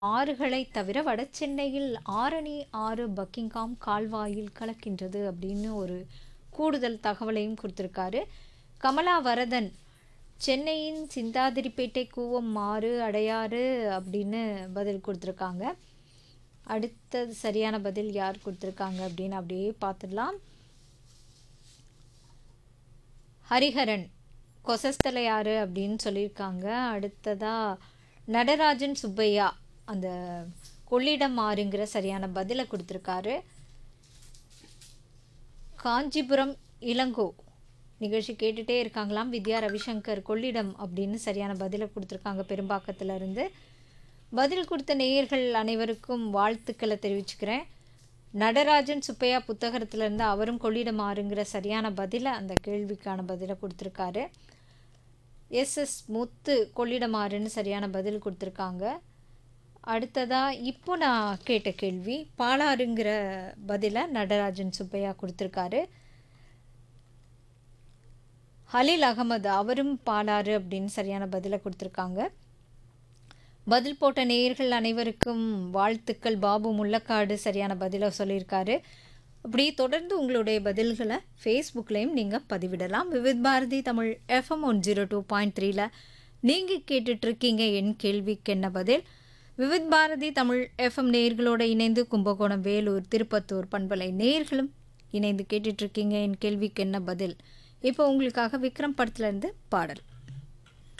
ஆறுகளைத் தவிர வடசென்னையில் ஆரணி ஆறு பக்கிங்காம் கால்வாயில் கலக்கின்றது அப்படின்னு ஒரு கூடுதல் தகவலையும் கொடுத்துருக்காரு கமலா வரதன் சென்னையின் சிந்தாதிரிப்பேட்டை கூவம் ஆறு அடையாறு அப்படின்னு பதில் கொடுத்துருக்காங்க அடுத்தது சரியான பதில் யார் கொடுத்துருக்காங்க அப்படின்னு அப்படியே பார்த்துடலாம் ஹரிஹரன் கொசஸ்தலையாறு அப்படின்னு சொல்லியிருக்காங்க அடுத்ததா நடராஜன் சுப்பையா அந்த கொள்ளிடம் ஆறுங்கிற சரியான பதிலை கொடுத்துருக்காரு காஞ்சிபுரம் இளங்கோ நிகழ்ச்சி கேட்டுட்டே இருக்காங்களாம் வித்யா ரவிசங்கர் கொள்ளிடம் அப்படின்னு சரியான பதிலை கொடுத்துருக்காங்க பெரும்பாக்கத்துல இருந்து பதில் கொடுத்த நேயர்கள் அனைவருக்கும் வாழ்த்துக்களை தெரிவிச்சுக்கிறேன் நடராஜன் சுப்பையா புத்தகத்திலேருந்து அவரும் கொள்ளிடம் ஆறுங்கிற சரியான பதிலை அந்த கேள்விக்கான பதிலை கொடுத்துருக்காரு எஸ்எஸ் முத்து கொள்ளிடம் ஆறுன்னு சரியான பதில் கொடுத்துருக்காங்க அடுத்ததாக இப்போ நான் கேட்ட கேள்வி பாலாறுங்கிற பதிலை நடராஜன் சுப்பையா கொடுத்துருக்காரு ஹலீல் அகமது அவரும் பாலாறு அப்படின்னு சரியான பதிலை கொடுத்துருக்காங்க பதில் போட்ட நேயர்கள் அனைவருக்கும் வாழ்த்துக்கள் பாபு முள்ளக்காடு சரியான பதிலை சொல்லியிருக்காரு அப்படி தொடர்ந்து உங்களுடைய பதில்களை ஃபேஸ்புக்லேயும் நீங்கள் பதிவிடலாம் Vividh Bharati Tamil FM one zero two point த்ரீல நீங்கள் கேட்டுட்ருக்கீங்க என் கேள்விக்கு என்ன பதில் விவித் பாரதி தமிழ் எஃப்எம் நேயர்களோட இணைந்து கும்பகோணம் வேலூர் திருப்பத்தூர் பண்பலை நேயர்களும் இணைந்து கேட்டுட்ருக்கீங்க என் கேள்விக்கு என்ன பதில் இப்போ உங்களுக்காக விக்ரம் படத்துலேருந்து பாடல்